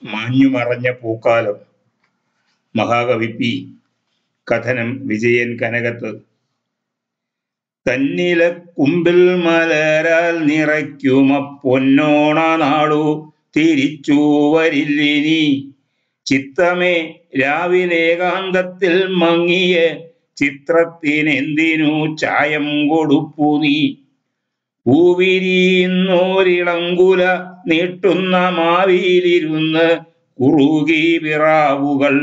മാഞ്ഞുമറഞ്ഞ പൂക്കാലം മഹാകവി പി കഥനം വിജയൻ കനകത്ത് തന്നില കുമ്പിൽ മലരാൽ നിറയ്ക്കുമ പൊന്നോണ നാളു തിരിച്ചു വരില്ലിനി ചിത്തമേ രാവിലേകാന്തത്തിൽ മങ്ങിയ ചിത്രത്തിനെന്തിനു ചായം കൊടുപ്പു നീ പൂവിരിയുന്നോരിളങ്കുല നീട്ടുന്ന മാവിയിലിരുന്ന് കുറുകി വിറാവുകൾ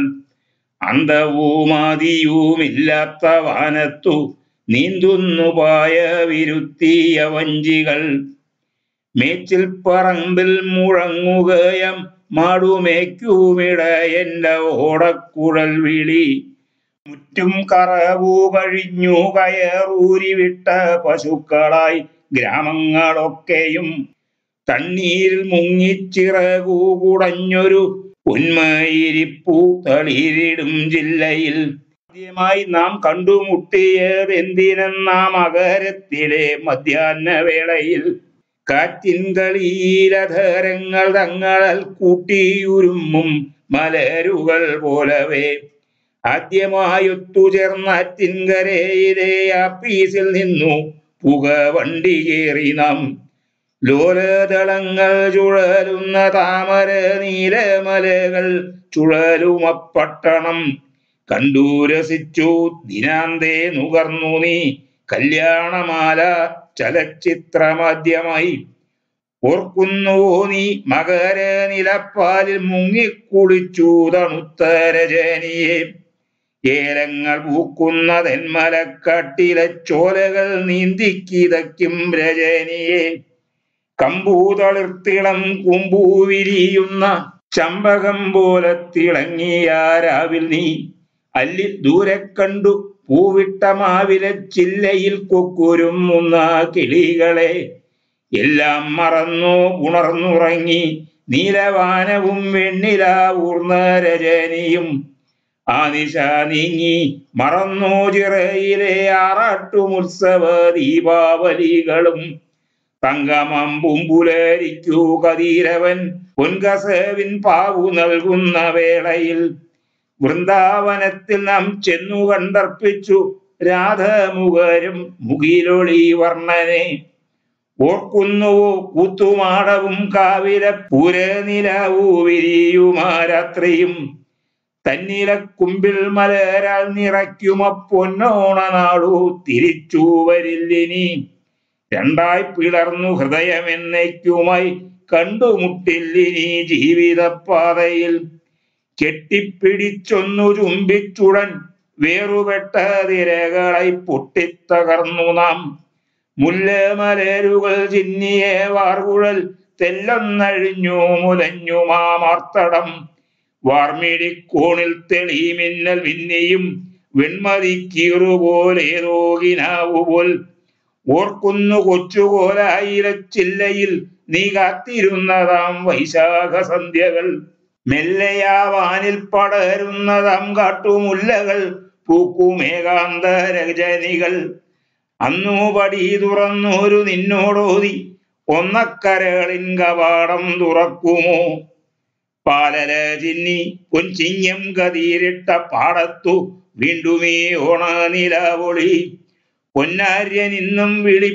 അന്തവുമാതിയുമില്ലാത്ത വാനത്തു നീന്തുന്നു പായ വിരുത്തിയ വഞ്ചികൾ മേച്ചിൽ പറമ്പിൽ മുഴങ്ങുകയം മാടുമേക്കുമിട എന്റെ ഓടക്കുഴൽ വിളി മുറ്റും കറവു കഴിഞ്ഞു കയറൂരി വിട്ട പശുക്കളായി ഗ്രാമങ്ങളൊക്കെയും തണ്ണീരിൽ മുങ്ങിച്ചിറകു കുടഞ്ഞൊരു ഉന്മയിരിപ്പു തളിരിടും ജില്ലയിൽ ആദ്യമായി നാം കണ്ടുമുട്ടിയത് എന്തിനെന്നാം അകരത്തിലെ മധ്യാഹ്ന വേളയിൽ കാറ്റിൻ കളിയിലധരങ്ങൾ തങ്ങളൽ കൂട്ടിയുരുമ്മും മലരുകൾ പോലവേ ആദ്യമായൊത്തുചേർന്നാറ്റിൻകരയിലെ ആപ്പീസിൽ നിന്നു പുക വണ്ടി കയറി നാം ലോലതളങ്ങൾ ചുഴലുന്ന താമര നീലമലകൾ ചുഴലുമപ്പട്ടണം കണ്ടു രസിച്ചു ദിനാന്തേ നുകർന്നു നീ കല്യാണമാല ചലച്ചിത്രമാദ്യമായി ഓർക്കുന്നുവോ നീ മകര നിലപ്പാലിൽ മുങ്ങിക്കുളിച്ചു തണുത്ത രജനിയെ ഏലങ്ങൾ പൂക്കുന്ന തെന്മലക്കാട്ടിലെ ചോലകൾ നീന്തിക്കിതയ്ക്കും രജനിയെ കമ്പൂതളിർത്തിളം കുമ്പൂ വിരിയുന്ന ചമ്പകം പോലെ തിളങ്ങിയ രാവിൽ നീ അല്ലി ദൂരെ കണ്ടു പൂവിട്ട മാവിലെ ചില്ലയിൽ കൊക്കുരുമുന്ന കിളികളെ എല്ലാം മറന്നു ഉണർന്നുറങ്ങി നീലവാനവും വെണ്ണിലാവൂർന്ന രജനിയും ആ നിശ നീങ്ങി മറന്നു ചിറയിലെ ആറാട്ടുമുത്സവ ദീപാവലികളും തങ്കമമ്പും പുലരിക്കൂ കതീരവൻ പൊൻകസവിൻ പാവു നൽകുന്ന വേളയിൽ വൃന്ദാവനത്തിൽ നാം ചെന്നു കണ്ടർപ്പിച്ചു രാധമുഖരും മുകിലൊളി വർണ്ണനെ ഓർക്കുന്നുവോ കൂത്തുമാടവും കാവിലെ പുരനിലവൂ വിരിയുമാ രാത്രിയും തന്നില കുമ്പിൽ മലരാൽ നിറയ്ക്കുമ പൊന്നോണ നാളു തിരിച്ചു വരില്ലിനി രണ്ടായി പിളർന്നു ഹൃദയമെന്നേക്കുമായി കണ്ടുമുട്ടില്ലിനി ജീവിതപാതയിൽ കെട്ടിപ്പിടിച്ചൊന്നു ചുംബിച്ചുടൻ വേറുപെട്ട തിരകളായി പൊട്ടിത്തകർന്നു നാം മുല്ലമലരുകൾ ചിന്നിയ വാർകുഴൽ തെല്ലൊന്നഴിഞ്ഞു മുലഞ്ഞു മാമാർത്തടം വാർമിടിക്കോണിൽ തെളിമിന്നൽ വിന്നിയും വെൺമതിക്കീറുപോലേതോ കിനാവുപോൽ ഓർക്കുന്നു കൊച്ചുകോലായിരച്ചില്ലയിൽ നീ കാത്തിരുന്നതാം വൈശാഖ സന്ധ്യകൾ മെല്ലയാവാനിൽ പടരുന്നതാം കാട്ടുമുല്ലകൾ പൂക്കുമേകാന്ത രജനികൾ അന്നു പടി തുറന്നൊരു നിന്നോടോതി ഒന്നക്കരകളിൻ കവാടം തുറക്കുമോ പാലല ചിന്നി പൊൻചിങ്ങം കതിരിട്ട പാടത്തു വീണ്ടുമേ ഓണ നിലവൊളി പൊന്നാര്യൻ ഇന്നും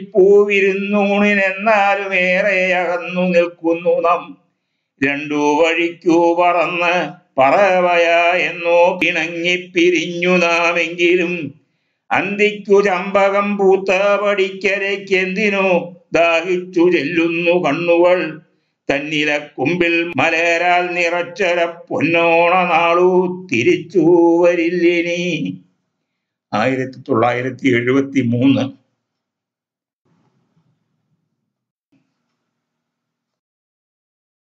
വിളിപ്പൂവിരുന്നൂണിനെന്നാലും ഏറെ അകന്നു നിൽക്കുന്നു നാം രണ്ടു വഴിക്കു പറന്ന് പറവയ എന്നോ പിണങ്ങിപ്പിരിഞ്ഞു നാമെങ്കിലും അന്തിക്കു ചമ്പകം പൂത്ത പടിക്കരയ്ക്കെന്തിനോ ദാഹിച്ചു ചെല്ലുന്നു കണ്ണുകൾ തന്നില കുമ്പിൽ മലരാൽ നിറച്ചര പൊന്നോണ നാളു തിരിച്ചു വരില്ലിനി ആയിരത്തി തൊള്ളായിരത്തി എഴുപത്തി മൂന്ന്